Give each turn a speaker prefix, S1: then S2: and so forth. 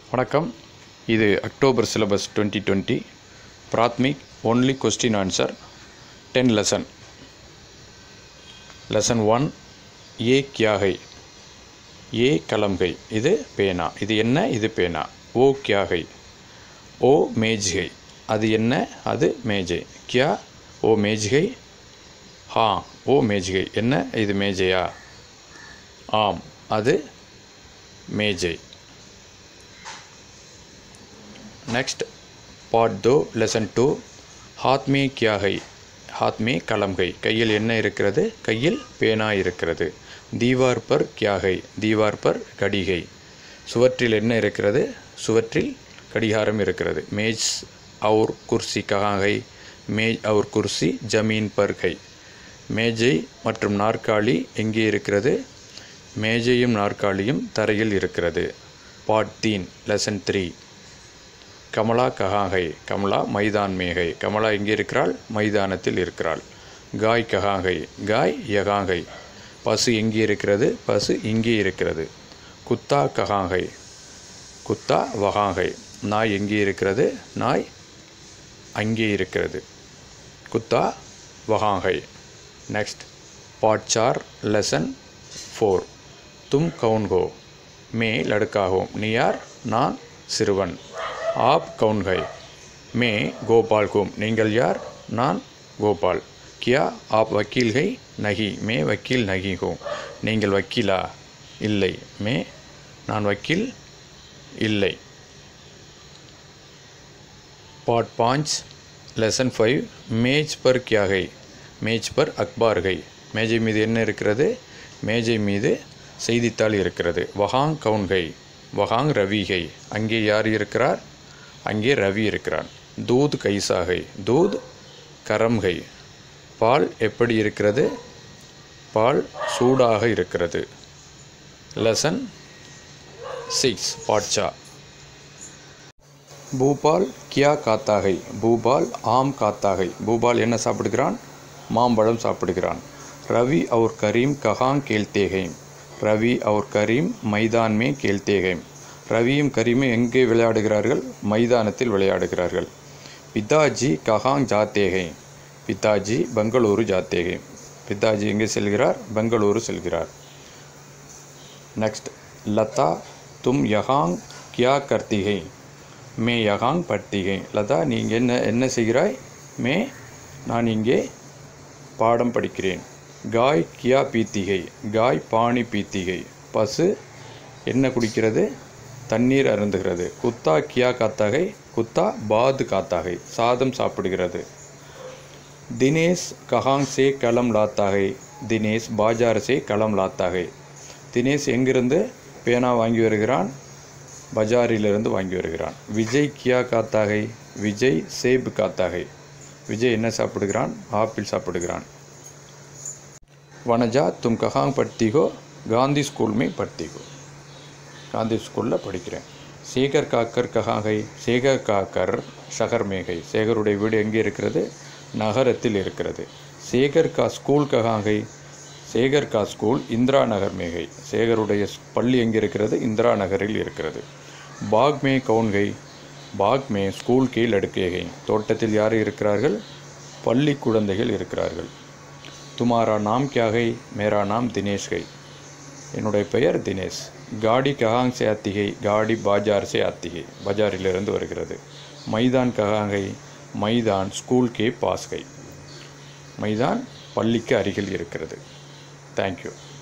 S1: வணக்கம் இது October syllabus twenty twenty Prathmik only question answer ten lesson lesson one ஏ கியாகை ஏ கலம்கை இது பேனா இது என்ன இது பேனா ஓ கியாகை ஓ மேஜ்கை அது என்ன அது மேஜை கியா ஓ மேஜ்கை ஹா ஓ மேஜ்கை என்ன இது மேஜையா ஆம் அது மேஜை नेक्स्ट पार्ट दो லெசன் டூ हाथ में क्या है हाथ में कलम है கையில் என்ன இருக்கிறது கையில் பேனா இருக்கிறது தீவார் பர் क्या है தீவார் பர் கடிகை சுவற்றில் என்ன இருக்கிறது சுவற்றில் கடிகாரம் இருக்கிறது மேஜ் और குர்சி कहाँ है மேஜ் और குர்சி ஜமீன் பர் है மேஜை மற்றும் நாற்காலி எங்கே இருக்கிறது மேஜையும் நாற்காலியும் தரையில் இருக்கிறது பார்ட் தீன் லெசன் த்ரீ கமலா கஹாகை கமலா மைதான் மேகை கமலா எங்கே இருக்கிறாள் மைதானத்தில் இருக்கிறாள் காய் கஹாகை காய் யகாகை பசு எங்கே இருக்கிறது பசு இங்கே இருக்கிறது குத்தா கஹாகை குத்தா வகாகை நாய் எங்கே இருக்கிறது நாய் அங்கே இருக்கிறது குத்தா வகாகை नेक्स्ट पार्ट चार लेसन फोर तुम कौन हो मैं लड़का हूँ நீ யார் நான் சிறுவன் ஆப் கவுன் है मैं गोपाल हूँ நீங்கள் யார் நான் கோபால் கியா ஆப் வக்கீல் है नहीं मैं वकील नहीं हूँ நீங்கள் வக்கீலா இல்லை மே நான் வக்கீல் இல்லை पार्ट पाँच लेसन फाइव मेज पर क्या है மேஜ் பர் அக்பார் கை மேஜை மீது என்ன இருக்கிறது மேஜை மீது செய்தித்தாள் இருக்கிறது வஹாங் கவுன்கை வஹாங் ரவிகை அங்கே யார் இருக்கிறார் அங்கே ரவி இருக்கிறான் தூத் கைசாகை தூத் கரம்கை பால் எப்படி இருக்கிறது பால் சூடாக இருக்கிறது லெசன் சிக்ஸ் பாட்சா பூபால் கியா காத்தாகை பூபால் ஆம் காத்தாகை பூபால் என்ன சாப்பிடுகிறான் மாம்பழம் சாப்பிடுகிறான் ரவி और கரீம் கஹாங் கேல்தேகைம் ரவி और கரீம் மைதான் மே கேல்தேகைம் ரவியும் கரீமும் எங்கே விளையாடுகிறார்கள் மைதானத்தில் விளையாடுகிறார்கள் பிதாஜி கஹாங் ஜாத்தேகை பிதாஜி பெங்களூரு ஜாத்தேகை பிதாஜி எங்கே செல்கிறார் பெங்களூரு செல்கிறார் नेक्स्ट लता तुम यहाँ क्या करती है मैं यहाँ पढ़ती है லதா நீங்கள் என்ன என்ன செய்கிறாய் மே நான் இங்கே பாடம் படிக்கிறேன் காய் கியா பீத்திகை காய் பாணி பீத்திகை பசு என்ன குடிக்கிறது தண்ணீர் அருந்துகிறது குத்தா கியா காத்தாகை குத்தா பாது காத்தாகை சாதம் சாப்பிடுகிறது தினேஷ் கஹாங் சே கலம் லாத்தாகை தினேஷ் பாஜார் சே கலம் லாத்தாகை தினேஷ் எங்கிருந்து பேனா வாங்கி வருகிறான் பஜாரிலிருந்து வாங்கி வருகிறான் விஜய் கியா காத்தாகை விஜய் சேப் காத்தாகை விஜய் என்ன சாப்பிடுகிறான் ஆப்பிள் சாப்பிடுகிறான் வனஜா தும் கஹாங் படுத்தி ஹோ காந்தி ஸ்கூல் மே படுத்தி ஹோ காந்தி ஸ்கூலில் படிக்கிறேன் சேகர் காக்கர் கஹாகை சேகர் காக்கர் ஷகர் மேகை சேகருடைய வீடு எங்கே இருக்கிறது நகரத்தில் இருக்கிறது சேகர் கா ஸ்கூல் கஹாகை சேகர் கா ஸ்கூல் இந்திரா நகர் மேகை சேகருடைய பள்ளி எங்கே இருக்கிறது இந்திரா நகரில் இருக்கிறது பாக் மே கவுன்கை பாக் மே ஸ்கூல் கீழ் அடுக்கேகை தோட்டத்தில் யார் இருக்கிறார்கள் பள்ளி குழந்தைகள் இருக்கிறார்கள் துமாரா நாம் கியாகை மேரா நாம் தினேஷ் கை என்னுடைய பெயர் தினேஷ் காடி கஹாங் சே அத்திகை காடி பாஜார் சே அத்திகை பஜாரிலிருந்து வருகிறது மைதான் கஹாங்கை மைதான் ஸ்கூல் கே பாஸ்கை மைதான் பள்ளிக்கு அருகில் இருக்கிறது தேங்க்யூ